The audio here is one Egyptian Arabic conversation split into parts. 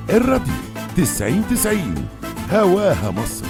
الراديو 90 90 هواها مصر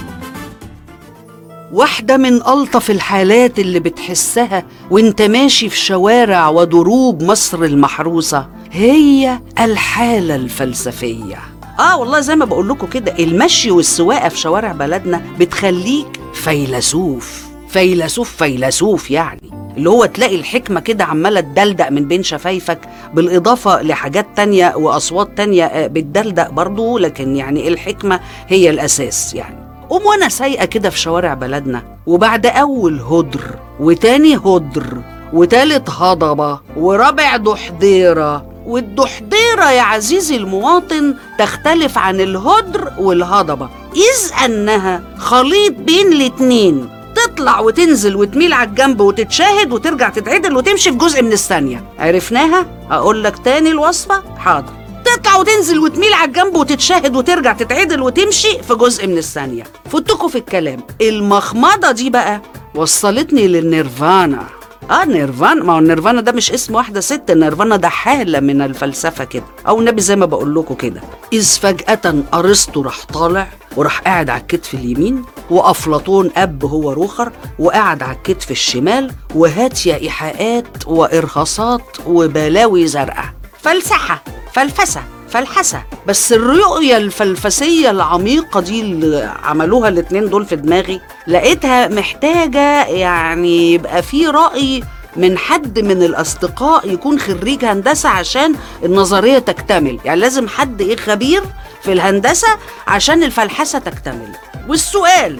واحدة من ألطف الحالات اللي بتحسها وانت ماشي في شوارع ودروب مصر المحروسة هي الحالة الفلسفية آه والله زي ما بقول لكم كده المشي والسواقة في شوارع بلدنا بتخليك فيلسوف فيلسوف فيلسوف يعني اللي هو تلاقي الحكمة كده عمالة تدلدق من بين شفايفك بالإضافة لحاجات تانية وأصوات تانية آه، بتدلدق برضو لكن يعني الحكمة هي الأساس يعني قوم وانا سايقه كده في شوارع بلدنا وبعد اول هدر وتاني هدر وتالت هضبه ورابع دحضيره والدحضيره يا عزيزي المواطن تختلف عن الهدر والهضبه اذ انها خليط بين الاتنين تطلع وتنزل وتميل على الجنب وتتشاهد وترجع تتعدل وتمشي في جزء من الثانيه عرفناها اقول لك تاني الوصفه حاضر تطلع وتنزل وتميل على الجنب وتتشاهد وترجع تتعدل وتمشي في جزء من الثانية فتكوا في الكلام المخمضة دي بقى وصلتني للنيرفانا اه نيرفانا ما هو النيرفانا ده مش اسم واحدة ست النيرفانا ده حالة من الفلسفة كده أو النبي زي ما بقول لكم كده إذ فجأة أرسطو راح طالع وراح قاعد على الكتف اليمين وأفلاطون أب هو روخر وقاعد على الكتف الشمال وهات يا إيحاءات وإرهاصات وبلاوي زرقاء فلسحة فلفسة فلحسة بس الرؤية الفلفسية العميقة دي اللي عملوها الاتنين دول في دماغي لقيتها محتاجة يعني يبقى في رأي من حد من الأصدقاء يكون خريج هندسة عشان النظرية تكتمل يعني لازم حد إيه خبير في الهندسة عشان الفلحسة تكتمل والسؤال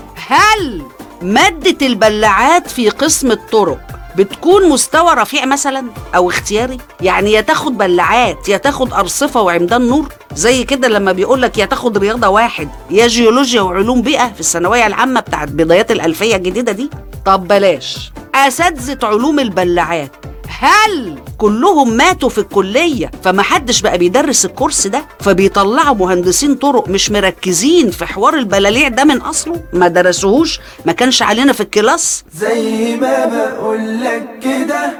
هل مادة البلاعات في قسم الطرق بتكون مستوى رفيع مثلا او اختياري يعني يا تاخد بلاعات يا تاخد ارصفه وعمدان نور زي كده لما بيقول لك يا تاخد رياضه واحد يا جيولوجيا وعلوم بيئه في الثانويه العامه بتاعت بدايات الالفيه الجديده دي طب بلاش اساتذه علوم البلاعات هل كلهم ماتوا في الكلية فمحدش بقى بيدرس الكورس ده فبيطلعوا مهندسين طرق مش مركزين في حوار البلاليع ده من أصله ما درسوهوش ما كانش علينا في الكلاس زي ما بقولك كده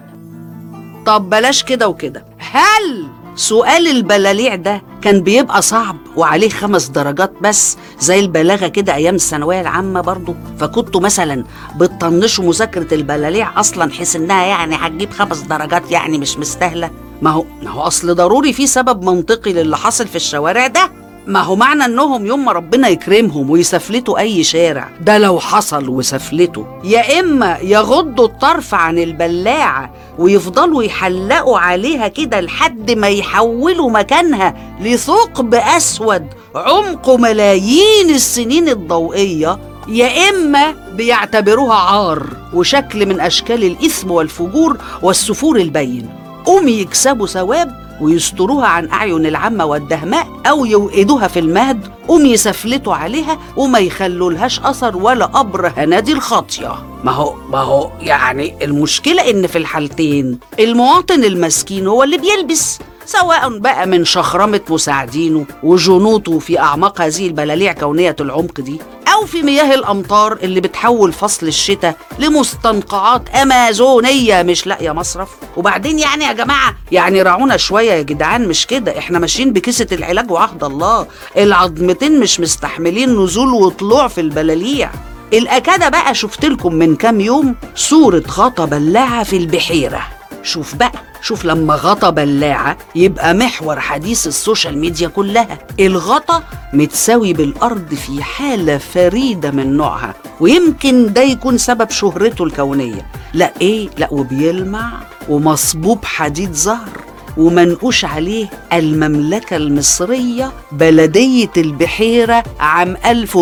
طب بلاش كده وكده هل سؤال البلاليع ده كان بيبقى صعب وعليه خمس درجات بس زي البلاغة كده أيام الثانوية العامة برضو فكنتوا مثلا بتطنشوا مذاكرة البلاليع أصلا حيث إنها يعني هتجيب خمس درجات يعني مش مستاهلة ما هو ما هو أصل ضروري في سبب منطقي للي حاصل في الشوارع ده ما هو معنى انهم يوم ما ربنا يكرمهم ويسفلتوا اي شارع ده لو حصل وسفلتوا يا اما يغضوا الطرف عن البلاعه ويفضلوا يحلقوا عليها كده لحد ما يحولوا مكانها لثقب اسود عمقه ملايين السنين الضوئيه يا اما بيعتبروها عار وشكل من اشكال الاثم والفجور والسفور البين قوم يكسبوا ثواب ويستروها عن أعين العامة والدهماء أو يوقدوها في المهد قوم يسفلتوا عليها وما يخلوا لهاش أثر ولا قبر هنادي الخاطية ما هو ما هو يعني المشكلة إن في الحالتين المواطن المسكين هو اللي بيلبس سواء بقى من شخرمة مساعدينه وجنوطه في أعماق هذه البلاليع كونية العمق دي أو في مياه الأمطار اللي بتحول فصل الشتاء لمستنقعات أمازونية مش لاقية مصرف وبعدين يعني يا جماعة يعني راعونا شوية يا جدعان مش كده احنا ماشيين بكيسة العلاج وعهد الله العظمتين مش مستحملين نزول وطلوع في البلاليع الأكادة بقى شفت لكم من كام يوم صورة غطا بلاعة في البحيرة شوف بقى شوف لما غطا بلاعة يبقى محور حديث السوشيال ميديا كلها الغطا متساوي بالأرض في حالة فريدة من نوعها ويمكن ده يكون سبب شهرته الكونية لا إيه لا وبيلمع ومصبوب حديد زهر ومنقوش عليه المملكة المصرية بلدية البحيرة عام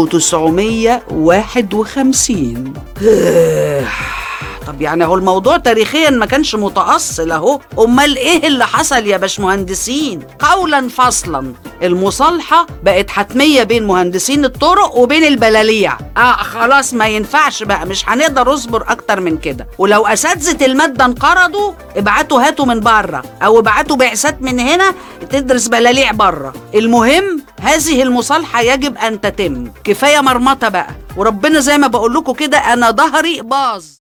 1951 طب يعني هو الموضوع تاريخيا ما كانش متأصل اهو امال ايه اللي حصل يا باشمهندسين قولا فصلا المصالحة بقت حتمية بين مهندسين الطرق وبين البلاليع اه خلاص ما ينفعش بقى مش هنقدر نصبر اكتر من كده ولو اساتذة المادة انقرضوا ابعتوا هاتوا من بره او ابعتوا بعثات من هنا تدرس بلاليع بره المهم هذه المصالحة يجب ان تتم كفاية مرمطة بقى وربنا زي ما بقول لكم كده انا ظهري باظ